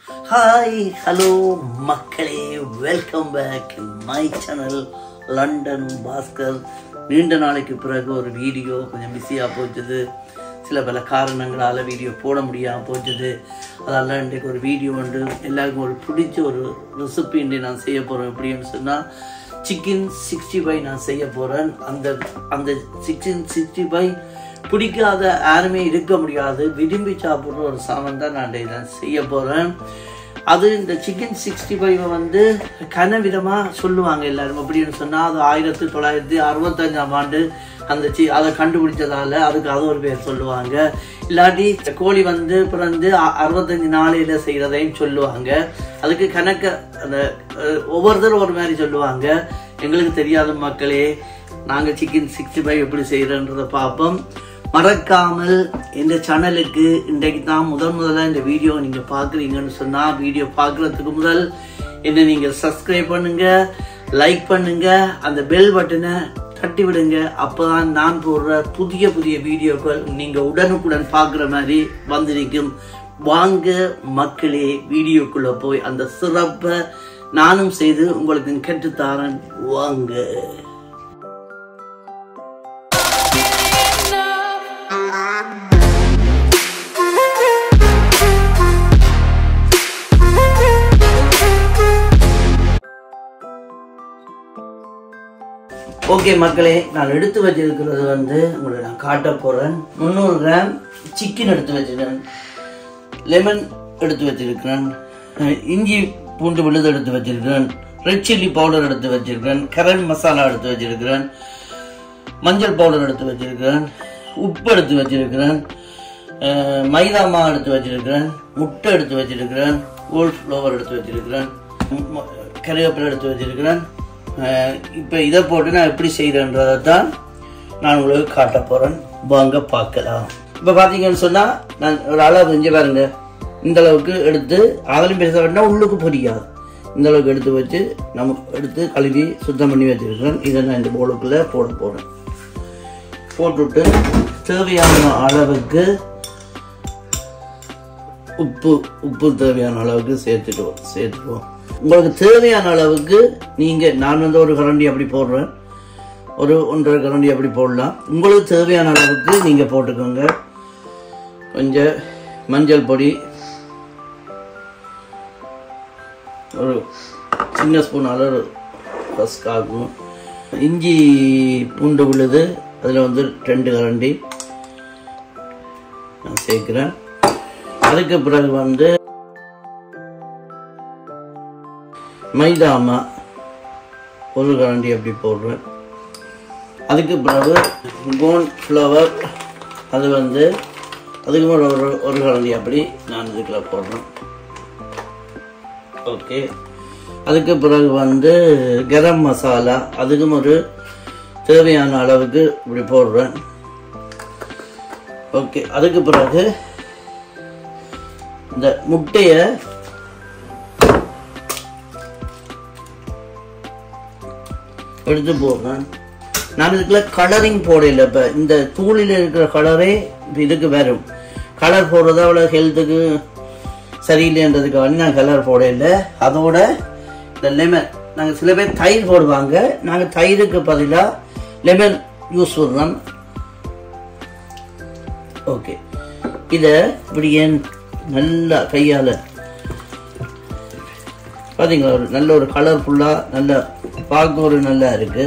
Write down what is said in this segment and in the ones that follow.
Hi hello மக்களே welcome back my channel London Bhaskar நீண்ட நாளைக்கு பிறகு ஒரு வீடியோ கொஞ்சம் பிஸியாக போச்சுது சில பல காரணங்களால் வீடியோ போட முடியாமல் போச்சுது அதெல்லாம் இன்றைக்கு ஒரு வீடியோ வந்து எல்லாருக்கும் ஒரு பிடிச்ச ஒரு ரெசிபி இன்றைக்கு நான் செய்ய போகிறேன் எப்படின்னு சொன்னால் சிக்கன் சிக்ஸ்டி ஃபைவ் நான் செய்ய போகிறேன் அந்த அந்த சிக்கன் சிக்ஸ்டி ஃபைவ் பிடிக்காத யாருமே இருக்க முடியாது விரும்பி சாப்பிட்ற ஒரு சாமான் தான் நான் இதை செய்ய போகிறேன் அது இந்த சிக்கன் சிக்ஸ்டி ஃபைவ் வந்து கன விதமாக சொல்லுவாங்க எல்லாரும் அப்படின்னு சொன்னால் அது ஆயிரத்தி தொள்ளாயிரத்தி அறுபத்தஞ்சாம் ஆண்டு அந்த சி அதை கண்டுபிடிச்சதால அதுக்கு அது ஒரு பேர் சொல்லுவாங்க இல்லாட்டி கோழி வந்து பிறந்து அ- அறுபத்தஞ்சு நாளையில செய்கிறதையும் சொல்லுவாங்க அதுக்கு கணக்க அந்த அஹ், ஒவ்வொருத்தரும் ஒரு மாதிரி சொல்லுவாங்க எங்களுக்கு தெரியாத மக்களே நாங்கள் சிக்கன் சிக்ஸ்டி ஃபைவ் எப்படி செய்கிறன்றதை பார்ப்போம் மறக்காமல் இந்த சேனலுக்கு இன்றைக்கு தான் முதல் முதல்ல இந்த வீடியோ நீங்கள் பார்க்குறீங்கன்னு சொன்னால் வீடியோ பார்க்குறதுக்கு முதல் என்னை நீங்கள் சப்ஸ்கிரைப் பண்ணுங்க லைக் பண்ணுங்க அந்த பெல் பட்டனை தட்டி விடுங்க அப்போதான் நான் போடுற புதிய புதிய வீடியோக்கள் நீங்கள் உடனுக்குடன் பார்க்குற மாதிரி வந்திருக்கும் வாங்க மக்களே வீடியோக்குள்ள போய் அந்த சிறப்பை நானும் செய்து உங்களுக்கு கற்றுத்தாரன் வாங்க ஓகே மக்களே நான் எடுத்து வச்சிருக்கிறது வந்து உங்களுக்கு நான் காட்ட போறேன் முந்நூறு கிராம் சிக்கன் எடுத்து வச்சிருக்கேன் லெமன் எடுத்து வச்சிருக்கிறேன் அஹ் இஞ்சி பூண்டு விழுது எடுத்து வச்சிருக்கிறேன் ரெட் சில்லி பவுடர் எடுத்து வச்சிருக்கிறேன் கரண்ட் மசாலா எடுத்து வச்சிருக்கிறேன் மஞ்சள் பவுடர் எடுத்து வச்சிருக்கிறேன் உப்பு எடுத்து வச்சிருக்கிறேன் அஹ் மைதா மாவு எடுத்து வச்சிருக்கிறேன் முட்டை எடுத்து வச்சிருக்கிறேன் கோல்ட் ஃப்ளவர் எடுத்து வச்சிருக்கிறேன் ம- ம- கருவேப்பிலை எடுத்து வச்சிருக்கிறேன் அஹ் இப்போ இதை போட்டு நான் எப்படி செய்கிறேன்றதை தான் நான் உங்களுக்கு காட்ட போகிறேன் வாங்க பார்க்கலாம் இப்போ பார்த்தீங்கன்னு சொன்னால் நான் ஒரு அளவு இங்கே பாருங்க இந்த அளவுக்கு எடுத்து அதிலும் பெருசாக வேண்டாம் உள்ளுக்கு பொரியாது இந்த அளவுக்கு எடுத்து வச்சு நம்ம எடுத்து கழுவி சுத்தம் பண்ணி வச்சிருக்கிறேன் இதை நான் இந்த போலுக்குள்ளே போட போகிறேன் போட்டுட்டு தேவையான அளவுக்கு உப்பு உப்பு தேவையான அளவுக்கு சேர்த்துடுவோம் சேர்த்துடுவோம் உங்களுக்கு தேவையான அளவுக்கு நீங்கள் நான் வந்து ஒரு கரண்டி அப்படி போடுறேன் ஒரு ஒன்றரை கரண்டி அப்படி போடலாம் உங்களுக்கு தேவையான அளவுக்கு நீங்கள் போட்டுக்கோங்க கொஞ்சம் மஞ்சள் பொடி ஒரு சின்ன ஸ்பூன் அளவு ஃபஸ்ட் ஆகும் இஞ்சி பூண்டு விழுது அதில் வந்து ரெண்டு கரண்டி நான் சேர்க்குறேன் அதுக்கு பிறகு வந்து மைதாமா ஒரு கரண்டி அப்படி போடுறேன் அதுக்கு பிறகு கோன் ஃப்ளவர் அது வந்து அதுக்கு மேலே ஒரு ஒரு கரண்டி அப்படி நான் இதுக்குள்ள போடுறேன் ஓகே அதுக்கு பிறகு வந்து கரம் மசாலா அதுக்கும் ஒரு தேவையான அளவுக்கு இப்படி போடுறேன் ஓகே அதுக்கு பிறகு இந்த முட்டையை எடுத்து போடுறேன் நான் இதுக்குள்ள கலரிங் போடல இப்போ இந்த தூளில் இருக்கிற கலரே இதுக்கு வரும் கலர் போடுறது அவ்வளோ ஹெல்த்துக்கு சரியில்லைன்றதுக்காக நான் கலர் போடல அதோட இந்த லெமன் நாங்கள் சில பேர் தயிர் போடுவாங்க நாங்கள் தயிருக்கு பதிலாக லெமன் யூஸ் பண்ணுறோம் ஓகே இதை இப்படி ஏன் நல்லா கையால் பார்த்தீங்களா ஒரு நல்ல ஒரு கலர்ஃபுல்லாக நல்ல பார்க்க ஒரு நல்லா இருக்கு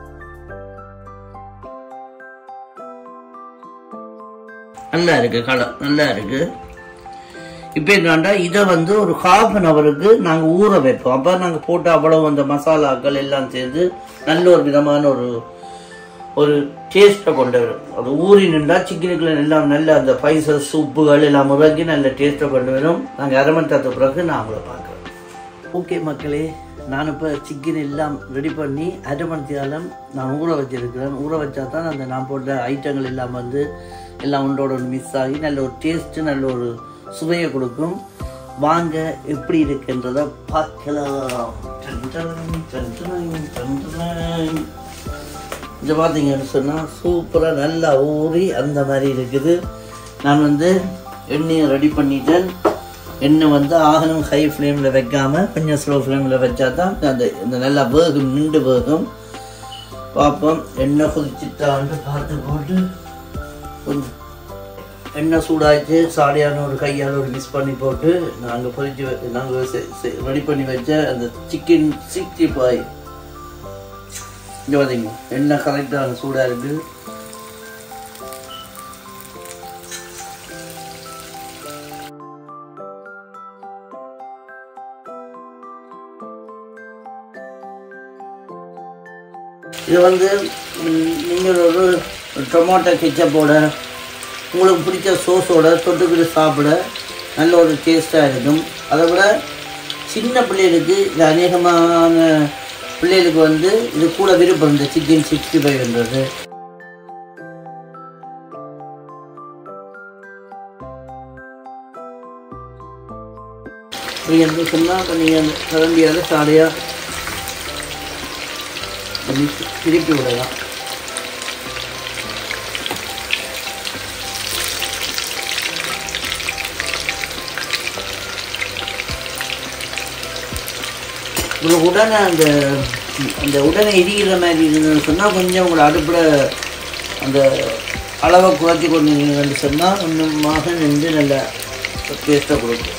நல்லா இருக்கு கலர் நல்லா இருக்கு இப்போ என்னண்டா இதை வந்து ஒரு ஹாஃப் அன் ஹவருக்கு நாங்கள் ஊற வைப்போம் அப்போ நாங்கள் போட்டு அவ்வளவு அந்த மசாலாக்கள் எல்லாம் சேர்ந்து நல்ல ஒரு விதமான ஒரு ஒரு டேஸ்ட்டை கொண்டு வரும் அது ஊறி நின்றா சிக்கனுக்குள்ள எல்லாம் நல்ல அந்த ஸ்பைசஸ் உப்புகள் எல்லாம் முறங்கி நல்ல டேஸ்ட்டை கொண்டு வரும் நாங்கள் அரை மணி நேரத்துக்கு பிறகு நான் உங்களை பார்க்குறேன் ஓகே மக்களே நான் இப்போ சிக்கன் எல்லாம் ரெடி பண்ணி அரை மணி நேரம் நான் ஊற வச்சிருக்கிறேன் ஊற வச்சா தான் அந்த நான் போட்ட ஐட்டங்கள் எல்லாம் வந்து எல்லாம் ஒன்றோட ஒன்று மிஸ் ஆகி நல்ல ஒரு டேஸ்ட்டு நல்ல ஒரு சுவையை கொடுக்கும் வாங்க எப்படி இருக்குன்றதை பார்க்கலாம் டன் டன் டன் டன் டன் டன். இது பார்த்தீங்கன்னு சொன்னால் சூப்பராக நல்லா ஊறி அந்த மாதிரி இருக்குது நான் வந்து எண்ணெயை ரெடி பண்ணிட்டேன் எண்ணெய் வந்து ஆகணும் ஹை ஃப்ளேமில் வைக்காம கொஞ்சம் ஸ்லோ ஃப்ளேமில் வச்சா தான் அந்த இந்த நல்லா வேகும் நின்று வேகும் பார்ப்போம் எண்ணெய் கொதிச்சுட்டான்னு பார்த்து போட்டு கொஞ்சம் எண்ணெய் சூடாச்சு சாடியான ஒரு கையால் ஒரு மிஸ் பண்ணி போட்டு நாங்கள் பொரிச்சு நாங்கள் ரெடி பண்ணி வச்ச அந்த சிக்கன் சிக்ஸ்டி ஃபைவ் இங்கே பார்த்தீங்க எண்ணெய் கரெக்டாக சூடாக இருக்குது இது வந்து ம், நீங்கள் ஒரு டொமேட்டோ கெச்சப்போட உங்களுக்கு பிடிச்ச சோஸோட தொட்டுக்கிட்டு சாப்பிட நல்ல ஒரு டேஸ்ட்டாக இருக்கும் அதை விட சின்ன பிள்ளைகளுக்கு இது அநேகமான பிள்ளைகளுக்கு வந்து இது கூட விருப்பம் இந்த சிக்கன் சிக்ஸ்டி ஃபைவ்ன்றது அப்படி என்று சொன்னால் நீங்கள் அந்த கரண்டியால் சாலையாக திருப்பி விடலாம் உங்களுக்கு உடனே அந்த அந்த உடனே எரிகிற மாதிரி இருந்ததுன்னு சொன்னால் கொஞ்சம் உங்களை அடுப்பில் அந்த அளவை குறைச்சி கொண்டீங்கன்னு சொன்னால் இன்னுமாக நின்று நல்ல டேஸ்ட்டாக கொடுக்கும்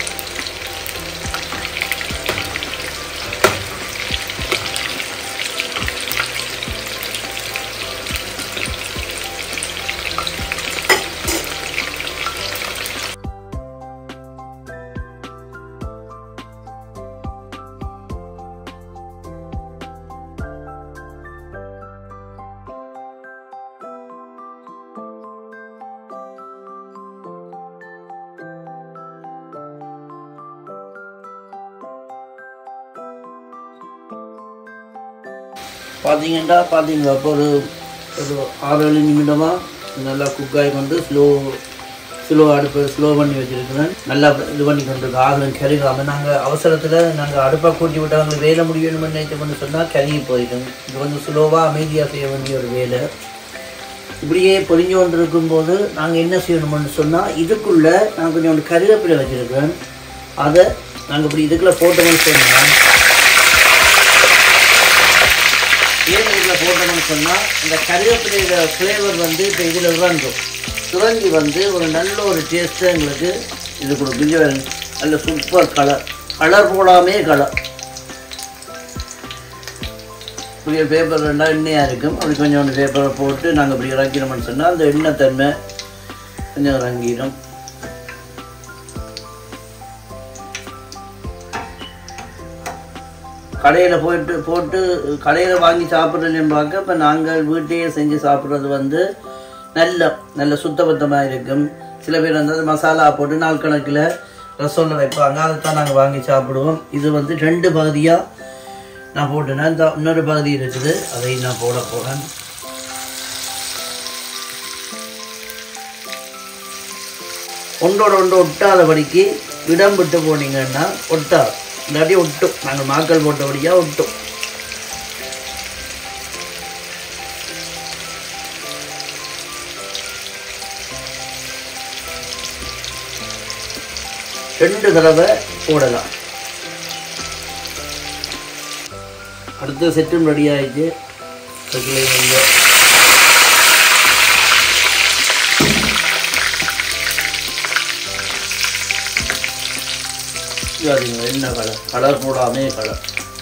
பார்த்தீங்கன்னா பார்த்தீங்களா இப்போ ஒரு ஒரு ஆறு ஏழு நிமிடமாக நல்லா குக் ஆகி கொண்டு ஸ்லோ ஸ்லோ அடுப்பு ஸ்லோ பண்ணி வச்சுருக்கிறேன் நல்லா இது பண்ணி கொண்டிருக்கோம் ஆகலும் கருகாமல் நாங்கள் அவசரத்தில் நாங்கள் அடுப்பை கூட்டி விட்டு அவங்களுக்கு வேலை முடியணும்னு நினைச்சோம்னு சொன்னால் கருகி போயிடும் இது வந்து ஸ்லோவாக அமைதியாக செய்ய வேண்டிய ஒரு வேலை இப்படியே பொரிஞ்சு கொண்டு இருக்கும்போது நாங்கள் என்ன செய்யணும்னு சொன்னால் இதுக்குள்ளே நான் கொஞ்சம் கருவேப்பிலை வச்சுருக்கிறேன் அதை நாங்கள் இப்படி இதுக்குள்ளே போட்டோம்னு சொன்னால் ஏன் இதில் போட்டோம்னு சொன்னால் இந்த கருவேப்பிலையோட ஃப்ளேவர் வந்து இப்போ இதில் இறங்கும் சுரங்கி வந்து ஒரு நல்ல ஒரு டேஸ்ட்டு எங்களுக்கு இது கொடுக்கும் இங்க பாருங்க. நல்ல சூப்பர் கலர் கலர் போடாமே கலர் புதிய பேப்பர் ரெண்டாக எண்ணெயாக இருக்கும் அப்படி கொஞ்சம் பேப்பரை போட்டு நாங்கள் இப்படி இறக்கிறோம்னு சொன்னால் அந்த எண்ணெய் தன்மை கொஞ்சம் இறங்கிடும் கடையில் போயிட்டு போட்டு கடையில் வாங்கி சாப்பிட்றதுன்னு பார்க்க இப்போ நாங்கள் வீட்டையே செஞ்சு சாப்பிட்றது வந்து நல்ல நல்ல சுத்தபத்தமாக இருக்கும் சில பேர் வந்து அது மசாலா போட்டு நாள் கணக்கில் ரசோலில் வைப்பாங்க அதை தான் நாங்கள் வாங்கி சாப்பிடுவோம் இது வந்து ரெண்டு பகுதியாக நான் போட்டேன்னா இந்த இன்னொரு பகுதி இருக்குது அதை நான் போட போகிறேன் ஒன்றோட ஒன்று ஒட்டாதபடிக்கு இடம் விட்டு போனீங்கன்னா ஒட்டாது இல்லாட்டி ஒட்டும் நாங்கள் மாக்கள் போட்டபடியாக ஒட்டும் ரெண்டு தடவை போடலாம் அடுத்த செட்டும் ரெடி ஆயிடுச்சு அதுக்குள்ள இங்க சரிங்க என்ன கலர் கலர் போடாமே கலர்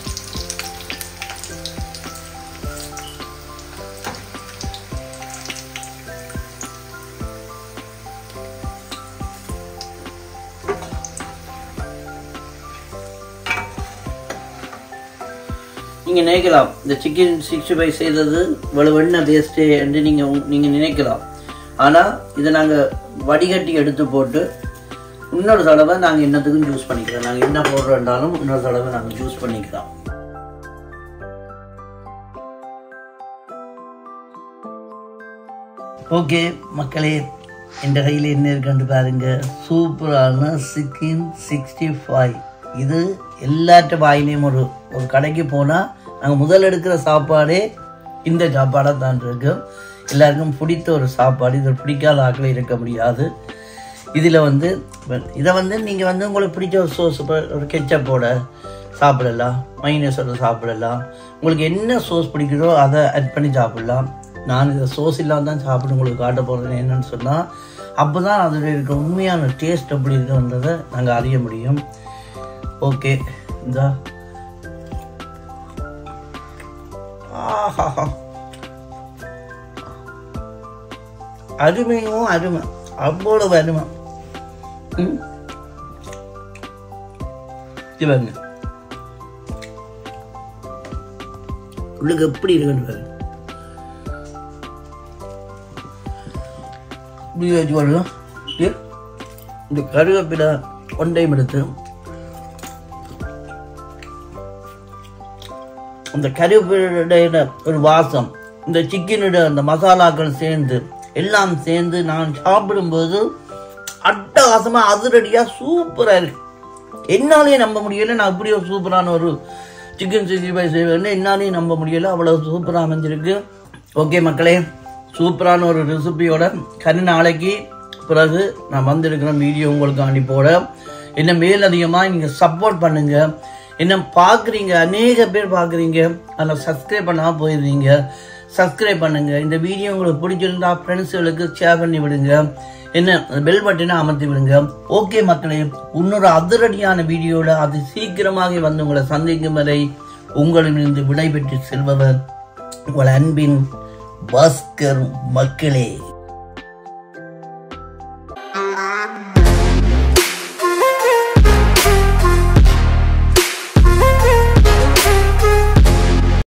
நீங்கள் நினைக்கலாம் இந்த சிக்கன் சிக்ஸ்டி ஃபைவ் செய்தது இவ்வளவு எண்ணெய் வேஸ்ட்டு என்று நீங்கள் நீங்கள் நினைக்கலாம் ஆனால் இதை நாங்கள் வடிகட்டி எடுத்து போட்டு இன்னொரு தடவை நாங்கள் என்னத்துக்கும் யூஸ் பண்ணிக்கிறோம் நாங்கள் என்ன போடுறோன்றாலும் இன்னொரு தடவை நாங்கள் யூஸ் பண்ணிக்கிறோம் ஓகே மக்களே என் கையில் என்ன இருக்குன்னு பாருங்க சூப்பரான சிக்கன் சிக்ஸ்டி ஃபைவ் இது எல்லாற்ற வாயிலையும் ஒரு ஒரு கடைக்கு போனால் நாங்கள் முதல் எடுக்கிற சாப்பாடே இந்த சாப்பாடாக தான் இருக்கும் எல்லாருக்கும் பிடித்த ஒரு சாப்பாடு இது பிடிக்காத ஆட்கள் இருக்க முடியாது இதில் வந்து இதை வந்து நீங்கள் வந்து உங்களுக்கு பிடிச்ச ஒரு சோஸ் ஒரு கெச்சப்போட சாப்பிடலாம் மைனஸோட சாப்பிடலாம் உங்களுக்கு என்ன சோஸ் பிடிக்குதோ அதை ஆட் பண்ணி சாப்பிடலாம் நான் இதை சோஸ் இல்லாமல் தான் சாப்பிட்டு உங்களுக்கு காட்ட போகிறேன் என்னன்னு சொன்னால் அப்போ தான் அதில் இருக்க உண்மையான டேஸ்ட் எப்படி இருக்குன்றதை நாங்கள் அறிய முடியும் ஓகே இந்த ஆஹா அருமையும் அருமை அவ்வளவு அருமை ம். இது பாருங்க உள்ளுக்கு எப்படி இருக்குன்னு பாருங்க இப்படி வச்சு பாருங்க இது, இந்த கருவேப்பிலை ஒன்றையும் எடுத்து அந்த கருவேப்பிலையோட ஒரு வாசம் இந்த சிக்கனோட அந்த மசாலாக்கள் சேர்ந்து எல்லாம் சேர்ந்து நான் சாப்பிடும்போது அட்டகாசமா அதிரடியா சூப்பரா இருக்கு என்னாலேயே நம்ப முடியல நான் இப்படி ஒரு சூப்பரான ஒரு சிக்கன் சிக்ஸ்டி ஃபைவ் செய்வேன்னு என்னாலேயும் நம்ப முடியல அவ்வளவு சூப்பரா அமைஞ்சிருக்கு ஓகே மக்களே சூப்பரான ஒரு ரெசிபியோட கனி நாளைக்கு பிறகு நான் வந்திருக்கிறேன் வீடியோ உங்களுக்கு அனுப்பியோட என்ன மேலதிகமாக நீங்கள் சப்போர்ட் பண்ணுங்க என்ன பார்க்குறீங்க அநேக பேர் பார்க்குறீங்க அதில் சப்ஸ்கிரைப் பண்ணாமல் போயிடுறீங்க சப்ஸ்கிரைப் பண்ணுங்க இந்த வீடியோ உங்களுக்கு பிடிச்சிருந்தா ஃப்ரெண்ட்ஸுகளுக்கு ஷேர் பண்ணி விடுங்க என்ன பெல் பட்டனை அமர்த்தி விடுங்க ஓகே மக்களே இன்னொரு அதிரடியான வீடியோட அது சீக்கிரமாக வந்து உங்களை சந்திக்கும் வரை உங்களிடமிருந்து விடைபெற்று செல்பவர் உங்கள் அன்பின் பாஸ்கர் மக்களே